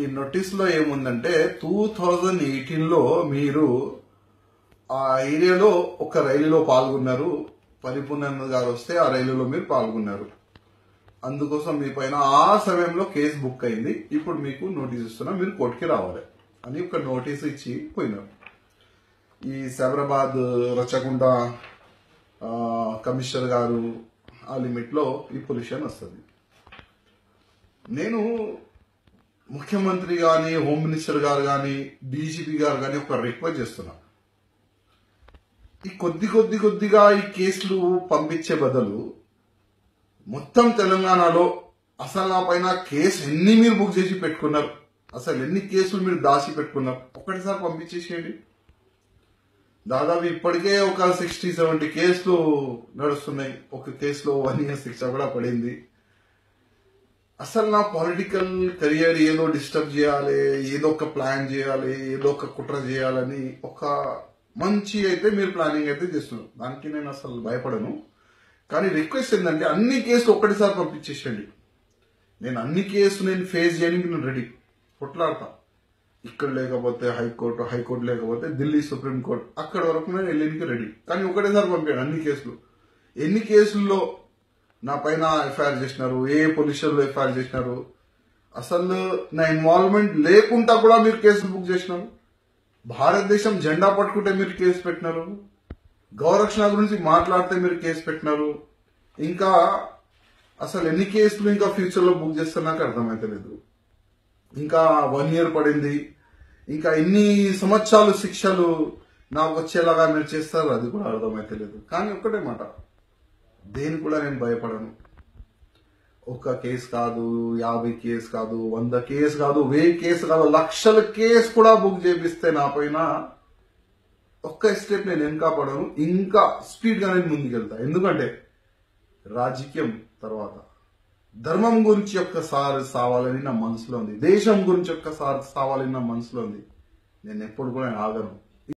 ఈ నోటీస్ లో ఏముందంటే టూ థౌజండ్ ఎయిటీన్ లో మీరు ఆ ఏరియాలో ఒక రైలులో పాల్గొన్నారు పరిపూర్ణానంద గారు వస్తే ఆ రైలులో మీరు పాల్గొన్నారు అందుకోసం మీ పైన ఆ సమయంలో కేసు బుక్ అయింది ఇప్పుడు మీకు నోటీస్ ఇస్తున్నా మీరు కోర్టుకి రావాలి అని ఒక నోటీస్ ఇచ్చి పోయినారు ఈ సైబరాబాద్ రచకుండ ఆ, కమిషనర్ గారు ఆ లిమిట్ లో ఈ పొల్యూషన్ వస్తుంది నేను ముఖ్యమంత్రి గాని హోమ్ మినిస్టర్ గారు గాని డీజీపీ గారు గాని ఒక రిక్వెస్ట్ చేస్తున్నా ఈ కొద్ది కొద్ది కొద్దిగా ఈ కేసులు పంపించే బదులు మొత్తం తెలంగాణలో అసలు నా పైన కేసు ఎన్ని మీరు బుక్ చేసి పెట్టుకున్నారు అసలు ఎన్ని కేసులు మీరు దాచి పెట్టుకున్నారు ఒకటిసారి పంపించేసేయండి దాదాపు ఇప్పటికే ఒక సిక్స్టీ సెవెంటీ కేసులు నడుస్తున్నాయి ఒక కేసులో వన్ ఇయర్ శిక్ష కూడా పడింది అసలు నా పొలిటికల్ కెరియర్ ఏదో డిస్టర్బ్ చేయాలి ఏదో ఒక ప్లాన్ చేయాలి ఏదో ఒక కుట్ర చేయాలని ఒక మంచి అయితే మీరు ప్లానింగ్ అయితే చేస్తున్నారు దానికి నేను అసలు భయపడను కానీ రిక్వెస్ట్ ఏంటంటే అన్ని కేసులు ఒక్కటిసారి పంపించేసేయండి నేను అన్ని కేసులు నేను ఫేస్ చేయడానికి నేను రెడీ కొట్లాడతా ఇక్కడ లేకపోతే హైకోర్టు హైకోర్టు లేకపోతే ఢిల్లీ సుప్రీంకోర్టు అక్కడ వరకు నేను వెళ్ళడానికి రెడీ కానీ ఒకటేసారి పంపాను అన్ని కేసులు ఎన్ని కేసుల్లో నా పైన ఎఫ్ఐఆర్ చేసినారు ఏ పొజిషన్ లో ఎఫ్ఐఆర్ చేసినారు అసలు నా ఇన్వాల్వ్మెంట్ లేకుండా కూడా మీరు కేసులు బుక్ చేసినారు భారతదేశం జెండా పట్టుకుంటే మీరు కేసు పెట్టినారు గౌరక్షణ గురించి మాట్లాడితే మీరు కేసు పెట్టినారు ఇంకా అసలు ఎన్ని కేసులు ఇంకా ఫ్యూచర్ లో బుక్ చేస్తే నాకు అర్థమైతలేదు ఇంకా వన్ ఇయర్ పడింది ఇంకా ఎన్ని సంవత్సరాలు శిక్షలు నాకు వచ్చేలాగా మీరు చేస్తారు అది కూడా అర్థమైతలేదు కానీ ఒక్కటే మాట దేని కూడా నేను భయపడను ఒక్క కేసు కాదు యాభై కేసు కాదు వంద కేసు కాదు వెయ్యి కేసు కాదు లక్షల కేసు కూడా బుక్ చేపిస్తే నా పైన ఒక్క స్టెప్ నేను వెనక పడను ఇంకా స్పీడ్ గా నేను ముందుకెళ్తా ఎందుకంటే రాజకీయం తర్వాత ధర్మం గురించి ఒక్కసారి సావాలని నా మనసులో ఉంది దేశం గురించి ఒక్కసారి సావాలని నా మనసులో ఉంది నేను ఎప్పుడు కూడా ఆగను